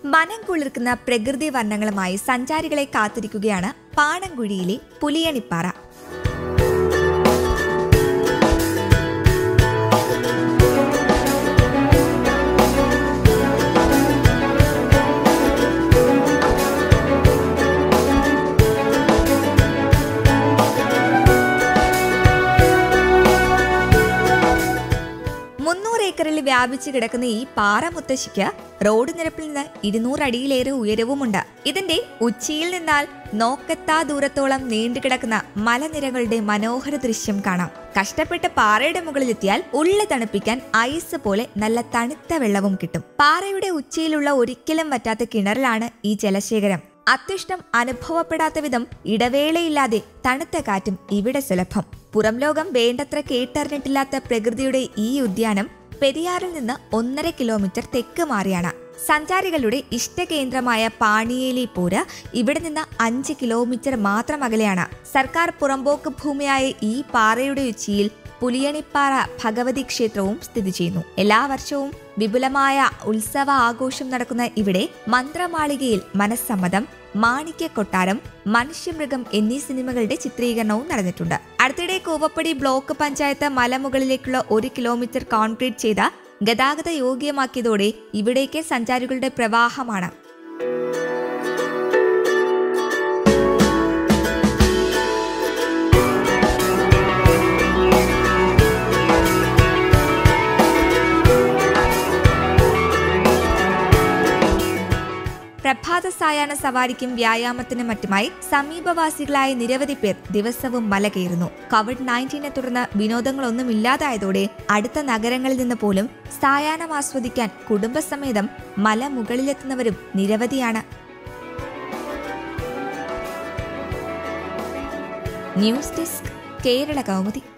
മനം കുളിർക്കുന്ന പ്രകൃതി വർണ്ണങ്ങളുമായി സഞ്ചാരികളെ കാത്തിരിക്കുകയാണ് പാണൻകുഴിയിലെ പുലിയണിപ്പാറ മുന്നൂറ് ഏക്കറിൽ വ്യാപിച്ചു കിടക്കുന്ന ഈ പാറ മുത്തശ്ശിക്ക് റോഡ് നിരപ്പിൽ നിന്ന് ഇരുന്നൂറ് അടിയിലേറെ ഉയരവുമുണ്ട് ഇതിന്റെ ഉച്ചിയിൽ നിന്നാൽ നോക്കെത്താ ദൂരത്തോളം നീണ്ടുകിടക്കുന്ന മലനിരകളുടെ മനോഹര ദൃശ്യം കാണാം കഷ്ടപ്പെട്ട് പാറയുടെ മുകളിലെത്തിയാൽ ഉള്ളി തണുപ്പിക്കാൻ ഐസ് പോലെ നല്ല തണുത്ത വെള്ളവും കിട്ടും പാറയുടെ ഉച്ചിയിലുള്ള ഒരിക്കലും വറ്റാത്ത കിണറിലാണ് ഈ ജലശേഖരം അത്യുഷ്ടം അനുഭവപ്പെടാത്ത വിധം ഇടവേളയില്ലാതെ തണുത്ത കാറ്റും ഇവിടെ സുലഭം പുറം ലോകം വേണ്ടത്ര കേട്ടറിഞ്ഞിട്ടില്ലാത്ത പ്രകൃതിയുടെ ഈ ഉദ്യാനം പെരിയാറിൽ നിന്ന് ഒന്നര കിലോമീറ്റർ തെക്ക് മാറിയാണ് സഞ്ചാരികളുടെ ഇഷ്ടകേന്ദ്രമായ പാണിയേലി പോര് ഇവിടെ നിന്ന് അഞ്ച് കിലോമീറ്റർ മാത്രം അകലെയാണ് സർക്കാർ പുറമ്പോക്ക് ഭൂമിയായ ഈ പാറയുടെ ഉച്ചിയിൽ പുലിയണിപ്പാറ ഭഗവതി ക്ഷേത്രവും സ്ഥിതി ചെയ്യുന്നു എല്ലാ വർഷവും വിപുലമായ ഉത്സവ ആഘോഷം നടക്കുന്ന ഇവിടെ മന്ത്രമാളികയിൽ മനസ്സമ്മതം മാണിക്യ കൊട്ടാരം മനുഷ്യമൃഗം എന്നീ സിനിമകളുടെ ചിത്രീകരണവും നടന്നിട്ടുണ്ട് അടുത്തിടെ കൂവപ്പടി ബ്ലോക്ക് പഞ്ചായത്ത് മലമുകളിലേക്കുള്ള ഒരു കിലോമീറ്റർ കോൺക്രീറ്റ് ചെയ്ത ഗതാഗത യോഗ്യമാക്കിയതോടെ ഇവിടേക്ക് സഞ്ചാരികളുടെ പ്രവാഹമാണ് പ്രഭാത സായാഹ്ന സവാരിക്കും വ്യായാമത്തിനും മറ്റുമായി സമീപവാസികളായ നിരവധി പേർ ദിവസവും മല കയറുന്നു കോവിഡ് നയൻറ്റീനെ തുടർന്ന് വിനോദങ്ങളൊന്നും ഇല്ലാതായതോടെ അടുത്ത നഗരങ്ങളിൽ നിന്ന് പോലും സായാഹ്നം ആസ്വദിക്കാൻ കുടുംബസമേതം മല മുകളിലെത്തുന്നവരും നിരവധിയാണ് ന്യൂസ് ഡെസ്ക് കേരള കൗമുദി